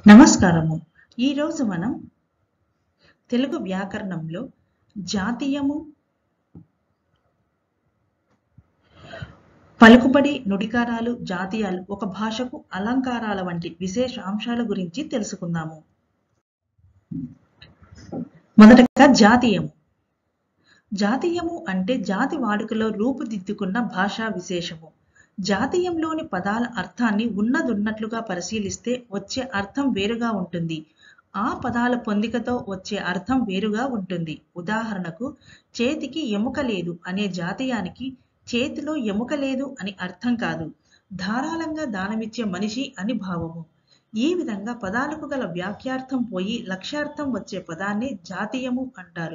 నమస్కారము ఈరోజు మనం తెలుగు వ్యాకరణంలో జాతీయము పలుకుబడి నుడికారాలు జాతీయాలు ఒక భాషకు అలంకారాల వంటి విశేష అంశాల గురించి తెలుసుకుందాము మొదటగా జాతీయము జాతీయము అంటే జాతి వాడుకలో రూపుదిద్దుకున్న భాషా విశేషము జాతీయంలోని పదాల అర్థాన్ని ఉన్నదున్నట్లుగా పరిశీలిస్తే వచ్చే అర్థం వేరుగా ఉంటుంది ఆ పదాల పొందికతో వచ్చే అర్థం వేరుగా ఉంటుంది ఉదాహరణకు చేతికి ఎముక లేదు అనే జాతీయానికి చేతిలో ఎముక లేదు అని అర్థం కాదు ధారాళంగా దానమిచ్చే మనిషి అని భావము ఈ విధంగా పదాలకు గల వ్యాఖ్యార్థం పోయి లక్ష్యార్థం వచ్చే పదాన్ని జాతీయము అంటారు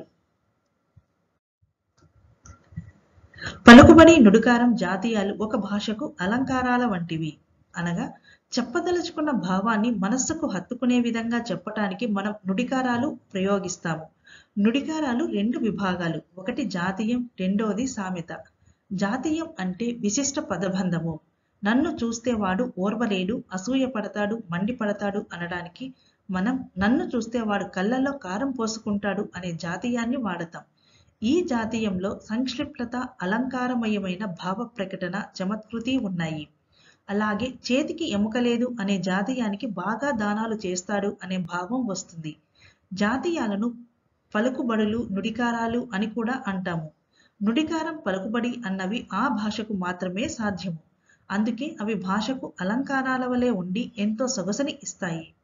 పలుకుబడి నుడికారం జాతీయాలు ఒక భాషకు అలంకారాల వంటివి అనగా చెప్పదలుచుకున్న భావాన్ని మనస్సుకు హత్తుకునే విధంగా చెప్పటానికి మనం నుడికారాలు ప్రయోగిస్తాము నుడికారాలు రెండు విభాగాలు ఒకటి జాతీయం రెండోది సామెత జాతీయం అంటే విశిష్ట పదబంధము నన్ను చూస్తే వాడు ఓర్వలేడు అసూయ పడతాడు మండిపడతాడు అనడానికి మనం నన్ను చూస్తే వాడు కళ్ళల్లో కారం పోసుకుంటాడు అనే జాతీయాన్ని వాడతాం ఈ జాతీయంలో సంక్షిప్తత అలంకారమయమైన భావ ప్రకటన చమత్కృతి ఉన్నాయి అలాగే చేతికి ఎముక లేదు అనే జాతీయానికి బాగా దానాలు చేస్తాడు అనే భావం వస్తుంది జాతీయాలను పలుకుబడులు నుడికారాలు అని కూడా అంటాము నుడికారం పలుకుబడి అన్నవి ఆ భాషకు మాత్రమే సాధ్యము అందుకే అవి భాషకు అలంకారాల వలె ఉండి ఎంతో సొగసుని ఇస్తాయి